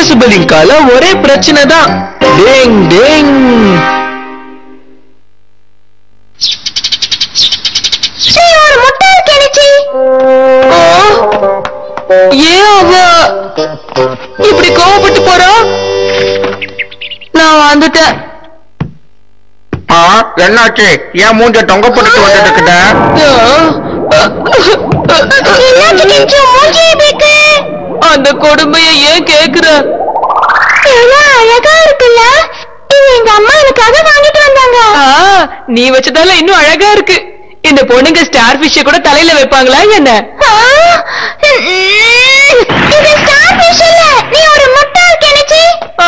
Invisible இங்கால ஒரே பிரச்சனை தான் டேங் டேங் ஒரு முட்டாள் கிணச்சி ஏன் அவ இப்படி கோவப்பட்டு போறா நான் வந்துட்டேன் ஆ என்னாச்சு ஏன் மூஞ்ச தொங்க போட்டுட்டு வந்துட்டு இருக்குத என்னாச்சு கிணச்சி மூஞ்சியை பேக்கு அந்த கொடுமையை ஏன் கேக்குற எவ்வளவு அழகா இருக்குல்ல இது எங்க அம்மா எனக்காக வாங்கிட்டு வந்தாங்க ஆ, நீ வச்சதால இன்னும் அழகா இருக்கு இந்த பொண்ணுங்க ஸ்டார் ஃபிஷ் கூட தலையில வைப்பாங்களா என்ன ஆ, ம், இது ஸ்டார் ஃபிஷ் இல்ல நீ ஒரு முட்டாள் கிணச்சி ஆ.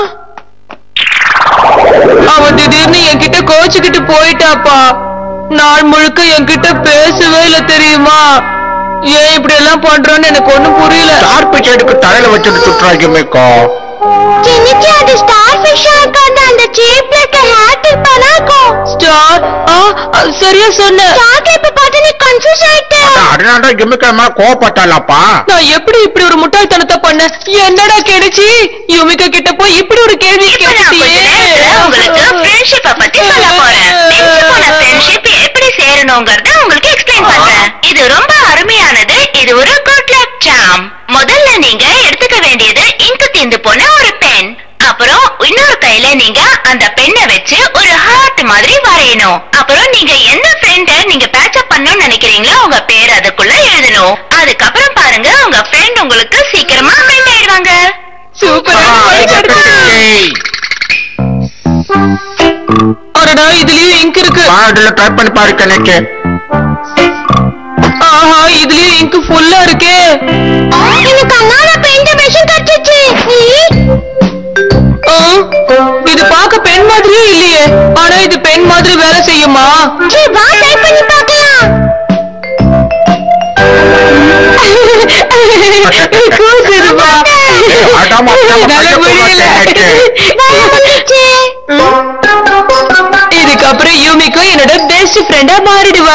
அவன் திடீர்னு என்கிட்ட கோச்சுக்கிட்டு போயிட்டாப்பா நாள் முழுக்க என்கிட்ட பேசவே இல்ல தெரியுமா ஏன் இப்படி எல்லாம் பண்றான்னு எனக்கு ஒண்ணும் புரியல ஸ்டார் பிச்சைடுக்கு தலையில வச்சுட்டு சுற்றுறாங்க மேக்கோ கிணச்சி அது ஸ்டார் ஃபிஷ்ஷா இருக்காது அந்த சேப்ல இருக்க ஹேர் டிப்பானா இருக்கும் ஸ்டார் ஆ ஆ, சரியா சொன்ன ஸ்டார் கிளிப் பார்த்து நீ கன்ஃபியூஸ் ஆயிட்ட அதனால கிமிக்கிழமை கோவப்பட்டாலாப்பா நான் எப்படி இப்படி ஒரு முட்டாள்தனத்தை பண்ண என்னடா கிடைச்சி யுமிகா கிட்ட போய் இப்படி ஒரு கேள்வி கேட்டியே உங்களுக்கு ஃப்ரெண்ட்ஷிப்ப பத்தி சொல்ல போறேன் பிரிஞ்சு போன ஃப்ரெண்ட்ஷிப் எப்படி சேரணுங்கிறத உங்களுக்கு எக்ஸ்பிளைன் பண்றேன் இது ரொம்ப அருமையானது இது ஒரு குட் லக் சாம் முதல்ல நீங்க எடுத்துக்க வேண்டியது இங்கு தீந்து போன ஒரு பென் அப்புறம் இன்னொரு கையில நீங்க அந்த பெண்ணை வச்சு ஒரு ஹார்ட் மாதிரி வரையணும் அப்புறம் நீங்க எந்த ஃப்ரெண்ட நீங்க பேச்சப் பண்ணணும்னு நினைக்கிறீங்களோ உங்க பேர் அதுக்குள்ள எழுதணும் அதுக்கப்புறம் பாருங்க உங்க ஃப்ரெண்ட் உங்களுக்கு சீக்கிரமா ஃப்ரெண்ட் ஆயிடுவாங்க சூப்பரா அடடா இதுலயும் இங்க் இருக்கு இதுல ட்ரை பண்ணி பாரு கணக்கு ஆஹா இதுலயும் இங்க் ஃபுல்லா இருக்கே எனக்கு அண்ணால பெயிண்ட் மெஷின் கிடைச்சிச்சு ஆ, இது பார்க்க பெண் மாதிரியே இல்லையே ஆனா இது பெண் மாதிரி வேலை செய்யுமா சரி வா ட்ரை பண்ணி பார்க்கலாம் கூசுதுமா. அடாமா, அடாமா, என்னால கையை போக முடியல. மாட்டேன் பயம் வந்துச்சு. இதுக்கப்புறம் யூமிக்கும் என்னோட பெஸ்ட் ஃப்ரெண்டா மாறிடுவா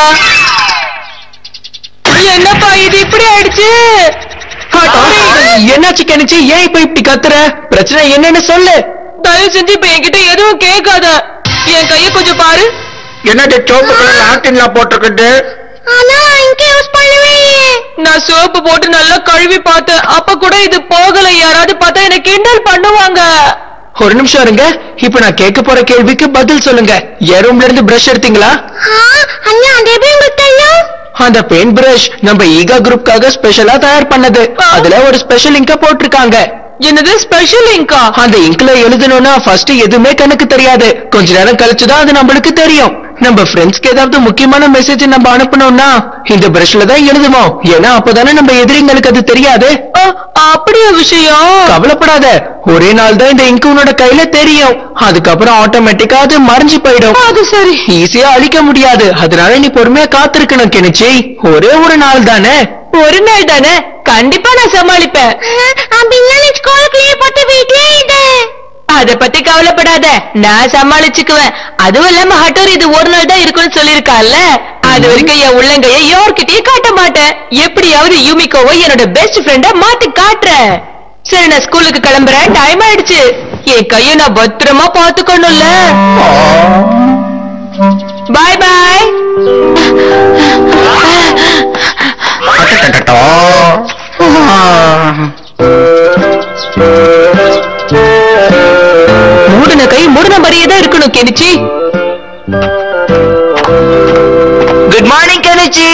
என்னப்பா இது இப்படி ஆயிடுச்சு என்னாச்சு கணிச்சு ஏன் இப்ப இப்படி கத்துற பிரச்சனை என்னன்னு சொல்லு தயவு செஞ்சு இப்ப என்கிட்ட எதுவும் கேட்காத என் கைய கொஞ்சம் பாரு என்னது சோப்பு கலர் ஆட்டின்லாம் போட்டிருக்குது ஆனா இங்க யூஸ் பண்ணவே இல்லையே. நான் சோப்பு போட்டு நல்லா கழுவி பார்த்தேன் அப்ப கூட இது போகல யாராவது பார்த்தா என்ன கிண்டல் பண்ணுவாங்க ஒரு நிமிஷம் இருங்க இப்ப நான் கேட்க போற கேள்விக்கு பதில் சொல்லுங்க என் ரூம்ல இருந்து பிரஷ் எடுத்தீங்களா ஆ, அண்ணா அது எப்படி உங்களுக்கு தெரியும் அந்த பெயிண்ட் பிரஷ் நம்ம ஈகா குரூப்காக ஸ்பெஷலா தயார் பண்ணது அதுல ஒரு ஸ்பெஷல் இங்க போட்டிருக்காங்க என்னது ஸ்பெஷல் இங்கா அந்த இங்க்ல எழுதணும்னா ஃபர்ஸ்ட் எதுவுமே கணக்கு தெரியாது கொஞ்ச நேரம் கழிச்சுதான் அது நம்மளுக்கு தெரியும் நம்ம ஃப்ரெண்ட்ஸ்க்கு ஏதாவது முக்கியமான மெசேஜ் நம்ம அனுப்பணும்னா இந்த பிரஷ்ல தான் எழுதுவோம் ஏன்னா அப்பதானே நம்ம எதிரிங்களுக்கு அது தெரியாது அப்படியா விஷயம் கவலைப்படாத ஒரே நாள் தான் இந்த இங்க் உன்னோட கையில தெரியும் அதுக்கப்புறம் ஆட்டோமேட்டிக்கா அது மறைஞ்சு போயிடும் அது சரி ஈஸியா அழிக்க முடியாது அதனால நீ பொறுமையா காத்திருக்கணும் கெனிச்சி ஒரே ஒரு நாள் தானே ஒரு நாள் தானே கண்டிப்பா நான் சமாளிப்பேன் அப்படின்னா நீ ஸ்கூலுக்கு லீவ் போட்டு வீட்லயே இது அத பத்தி கவலைப்படாத நான் சமாளிச்சுக்குவேன் அதுவும் இல்லாம ஹட்டோர் இது ஒரு நாள் தான் இருக்கும்னு சொல்லிருக்கான்ல அது வரைக்கும் என் உள்ளங்கைய யார்கிட்டயும் காட்ட மாட்டேன் எப்படியாவது யூமிகோவை என்னோட பெஸ்ட் ஃப்ரெண்டா மாத்தி காட்டுறேன் சரி நான் ஸ்கூலுக்கு கிளம்புறேன் டைம் ஆயிடுச்சு என் கைய நான் பத்திரமா பாத்துக்கணும்ல பாய் பாய் அட்டட்டட்டோ. மூடின கை மூடின மாதிரியே தான் இருக்கணும் Kenichi good morning Kenichi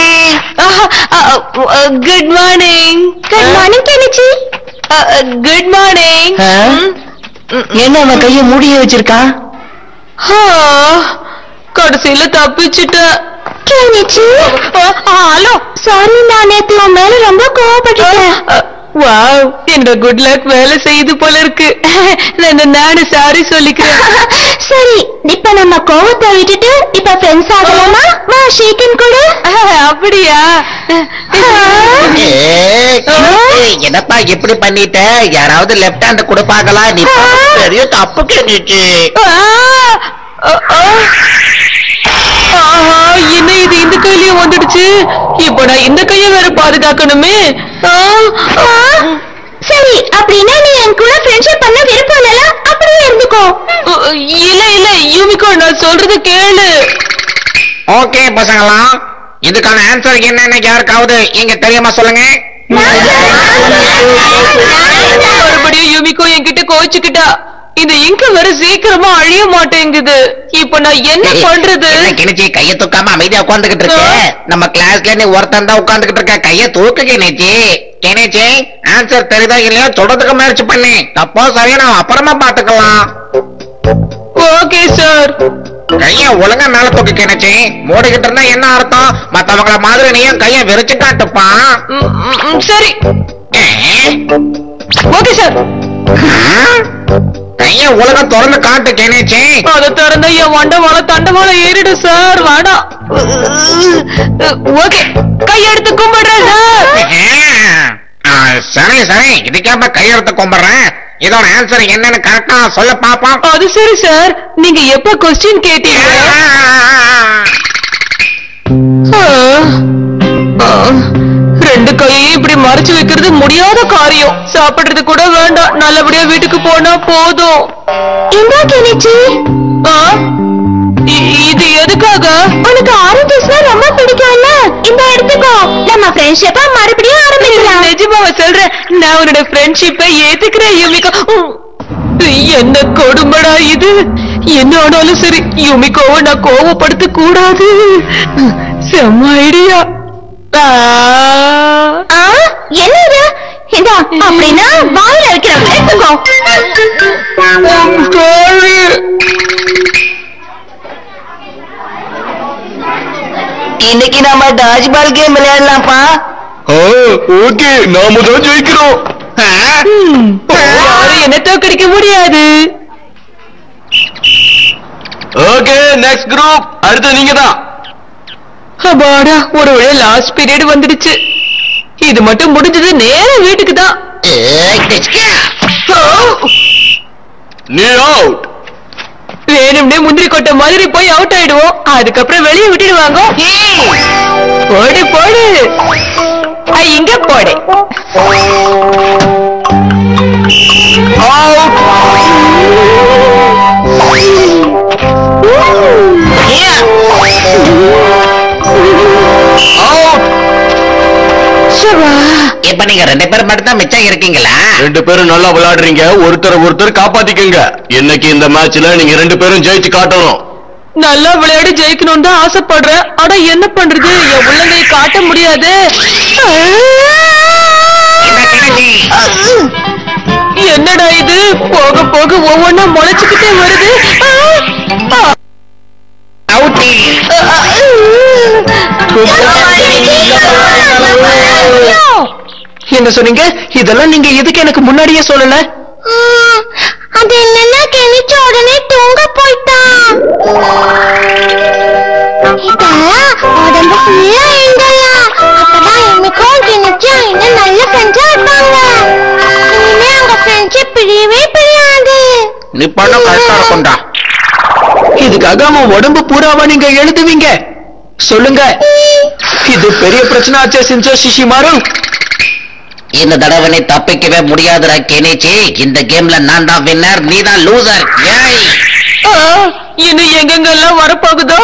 good morning good morning Kenichi good morning என்ன அவன் கைய மூடியே வச்சிருக்கான் கடைசியில தப்பிச்சுட்டேன் கெனிச்சி ஹலோ சாரி நான் நேத்து உன் மேல ரொம்ப கோவப்பட்டுட்டேன் வாவ் என்னோட குட் லக் வேலை செய்யுது போல இருக்கு நான் நானு சாரி சொல்லிக்கிறேன் சரி இப்ப நம்ம கோவத்தை விட்டுட்டு இப்ப ஃப்ரெண்ட்ஸ் ஆகலாமா வா ஷேக்கன் கொடு அப்படியா ஏய், ஏய், என்னப்பா இப்படி பண்ணிட்ட யாராவது லெப்ட் ஹேண்ட் கொடுப்பாங்களா நீ பண்ணது பெரிய தப்பு கேட்டுச்சு ஆ! ஆ! ஆ! ஆஹா என்ன இது இந்த கையிலயும் வந்துடுச்சு இப்ப நான் இந்த கையை வேற பாதுகாக்கணுமே ஆ! ஆ! சரி அப்படின்னா நீ என் கூட ஃப்ரெண்ட்ஷிப் பண்ண விருப்பம் இல்லல அப்படியே இருந்துக்கோ அ, இல்ல இல்ல யூமிகோ நான் சொல்றது கேளு ஓகே பசங்களா இதுக்கான ஆன்சர் என்னன்னு யாருக்காவது இங்க தெரியுமா சொல்லுங்க மறுபடியும் யூமிகோ என்கிட்ட கோச்சுக்கிட்டா இந்த இங்க வேற சீக்கிரமா அழிய மாட்டேங்குது இப்ப நான் என்ன பண்றது என்ன கிணிச்சி கைய தூக்காம அமைதியா உட்கார்ந்துகிட்டு இருக்க நம்ம கிளாஸ்ல நீ ஒருத்தன் தான் உட்கார்ந்துகிட்டு இருக்க கைய தூக்கு கிணிச்சி கிணிச்சி ஆன்சர் தெரியுதா இல்லையா சொல்றதுக்கு முயற்சி பண்ணி தப்போ சரியா நான் அப்புறமா பாத்துக்கலாம் ஓகே சார் கைய ஒழுங்கா மேல தூக்கி கிணிச்சி மூடிக்கிட்டு இருந்தா என்ன அர்த்தம் மத்தவங்கள மாதிரி நீயும் கைய விரிச்சு காட்டுப்பா சரி ஓகே சார் கைய ஒழுங்கா திறந்து காட்டு கிணிச்சி அத திறந்த என் வண்டவாள தண்டவாள ஏறிடும் சார் வேணாம் ஓகே கையெடுத்து கும்பிடுறேன் சார் ஆ, சரி சரி இதுக்கேப்ப கையெழுத்து கும்பிடுறேன் இதோட ஆன்சர் என்னன்னு கரெக்டா சொல்ல பாப்போம் அது சரி சார் நீங்க எப்ப கொஸ்டின் கேட்டீங்க ஆ, ஆ, ரெண்டு கையையும் இப்படி மறைச்சு வைக்கிறது முடியாத காரியம் சாப்பிடுறது கூட வேண்டாம் நல்லபடியா வீட்டுக்கு போனா போதும் இந்தா கெனிச்சி ஆ, இ- இது எதுக்காக உனக்கு ஆரஞ்சுஸ்னா ரொம்ப பிடிக்கும்ல இந்த எடுத்துக்கோ நம்ம ஃப்ரெண்ட்ஷிப்பா மறுபடியும் ஆரம்பிக்கலாம் நிஜமாவ சொல்றேன் நான் உன்னோட ஃப்ரெண்ட்ஷிப்பை ஏத்துக்கிறேன் யுமிகோ உம். என்ன கொடுமடா இது என்ன ஆனாலும் சரி யுமிகோவை நான் கோவப்படுத்த கூடாது செம்ம ஐடியா ஆ, என்ன இது இந்த அப்படின்னா வாயில வைக்கிற எடுத்துக்கோ இன்னைக்கு நாம டாஜ் பால் கேம் விளையாடலாம்ப்பா ஓகே நாம தான் ஜெயிக்கிறோம் யாரும் என்ன தோக்கடிக்க முடியாது ஓகே நெக்ஸ்ட் குரூப் அடுத்து நீங்க தான் அப்பாடா ஒரு வழியா லாஸ்ட் பீரியட் வந்துடுச்சு இது மட்டும் முடிஞ்சது நேரா வீட்டுக்கு தான் நீ அவுட் வேணும்னே முந்திரி கொட்டை மாதிரி போய் அவுட் ஆயிடுவோம் அதுக்கப்புறம் வெளியே விட்டுடுவாங்க போடு போடு ஆ, இங்க போடு இப்ப நீங்க ரெண்டு பேரும் மட்டும் தான் மிச்சம் இருக்கீங்களா ரெண்டு பேரும் நல்லா விளையாடுறீங்க ஒருத்தரை ஒருத்தர் காப்பாத்திக்கங்க இன்னைக்கு இந்த மேட்ச்ல நீங்க ரெண்டு பேரும் ஜெயிச்சு காட்டணும் நல்லா விளையாடி ஜெயிக்கணும்னு தான் ஆசைப்படுறேன் ஆனா என்ன பண்றது என் உள்ளங்கையை காட்ட முடியாது இந்த கிணச்சி என்னடா இது போக போக ஒவ்வொன்னா முளைச்சுக்கிட்டே வருது ஆ! ஆ! அவுட்டி என்ன சொன்னீங்க இதெல்லாம் நீங்க எதுக்கு எனக்கு முன்னாடியே சொல்லல அது என்னன்னா கெனிச்ச உடனே தூங்க போயிட்டான் இதெல்லாம் உடம்பு ஃபுல்லா எங்கலாம் அப்பதான் என்னைக்கும் கெனிச்சும் இன்னும் நல்ல ஃப்ரெண்ட்ஸா இருப்பாங்க இனிமே அவங்க ஃப்ரெண்ட்ஷிப் பிரியவே பிரியாது நீ பண்ண கரெக்டா இருக்கும்டா இதுக்காக அவன் உடம்பு பூராவா நீங்க எழுதுவீங்க சொல்லுங்க இது பெரிய பிரச்சனை ஆச்சே சின்சோ சிஷிமாரு இந்த தடவை நீ தப்பிக்கவே முடியாதுடா கெனிச்சி இந்த கேம்ல நான் தான் வின்னர் நீ தான் லூசர் ஏய் ஆ! இன்னும் எங்கெங்கெல்லாம் வரப்போகுதோ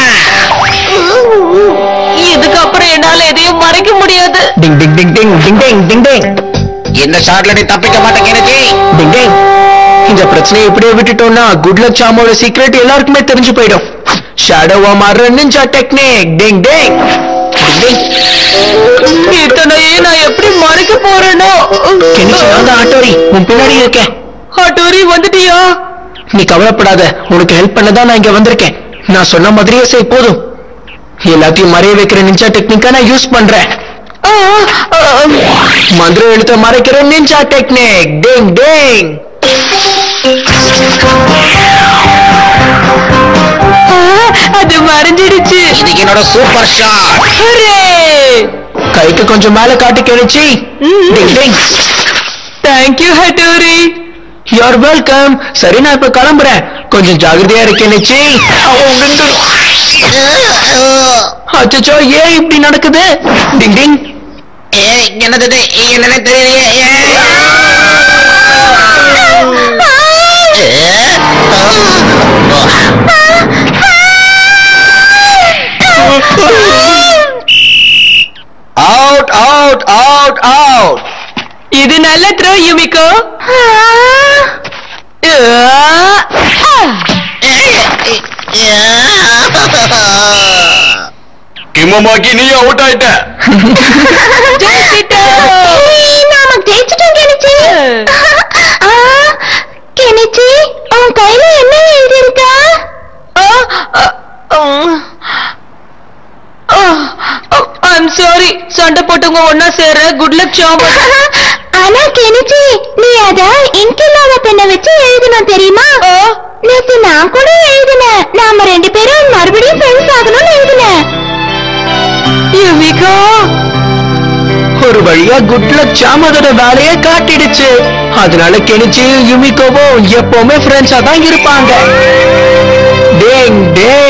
இதுக்கப்புறம் என்னால எதையும் மறைக்க முடியாது டிங் டிங் டிங் டிங் டிங் டிங் டிங் டிங் இந்த ஷாட்ல நீ தப்பிக்க மாட்டே கெனிச்சி டிங் டிங் இந்த பிரச்சனையை இப்படியே விட்டுட்டோம்னா குட் லக் சாமோட சீக்ரெட் எல்லாருக்குமே தெரிஞ்சு போயிடும் ஷேடோவா மாறுற நிஞ்சா டெக்னிக் டிங் டிங் டிங் டிங் இத்தனையும் நான் எப்படி மறைக்க போறேனோ கெனிச்சு நான் தான் ஆட்டோரி உன் பின்னாடி இருக்கேன் அட்டோரி வந்துட்டியா நீ கவலைப்படாத உனக்கு ஹெல்ப் பண்ண தான் நான் இங்க வந்திருக்கேன் நான் சொன்ன மாதிரியே செய் போதும் எல்லாத்தையும் மறைய வைக்கிற நிஞ்சா டெக்னிக்கா நான் யூஸ் பண்றேன் ஆ, ஆ, மந்திர எழுத்த மறைக்கிற நிஞ்சா டெக்னிக் டிங் டிங் ஆ, அது மறைஞ்சிடுச்சு இது என்னோட சூப்பர் ஷாட் கைக்கு கொஞ்சம் மேல காட்டி Kenichi ding ding thank you Hattori you are welcome சரி நான் இப்ப கிளம்புறேன் கொஞ்சம் ஜாகிரதையா இருக்கேன் நிச்சி அச்சோ ஏன் இப்படி நடக்குது டிங் டிங் ஏய், என்னது இது? என்னன்னே தெரியலையே ஏய். அவுட் அவுட் அவுட் அவுட் இது நல்ல த்ரோ யுமிகோ கிமமாக்கி நீ அவுட் ஆயிட்ட ஏய், நாம ஜெயிச்சிட்டோம் கெனிச்சி ஆ, கெனிச்சி உன் கையில என்ன எழுதியிருக்கா ஐம் சாரி சண்டை போட்டவங்க ஒன்னா சேர குட் லக் ஜாப் ஆனா கெனிச்சி நீ அத இங்க் இல்லாத பெண்ணை வச்சு எழுதணும் தெரியுமா நேத்து நான் கூட எழுதினேன் நாம ரெண்டு பேரும் மறுபடியும் ஃப்ரெண்ட்ஸ் ஆகணும்னு எழுதினேன் யுமிகோ ஒரு வழியா குட் லக் சாம் அதோட வேலையை காட்டிடுச்சு அதனால கெனிச்சியும் யுமிகோவும் எப்பவுமே ஃப்ரெண்ட்ஸா தான் இருப்பாங்க டேங் டேங்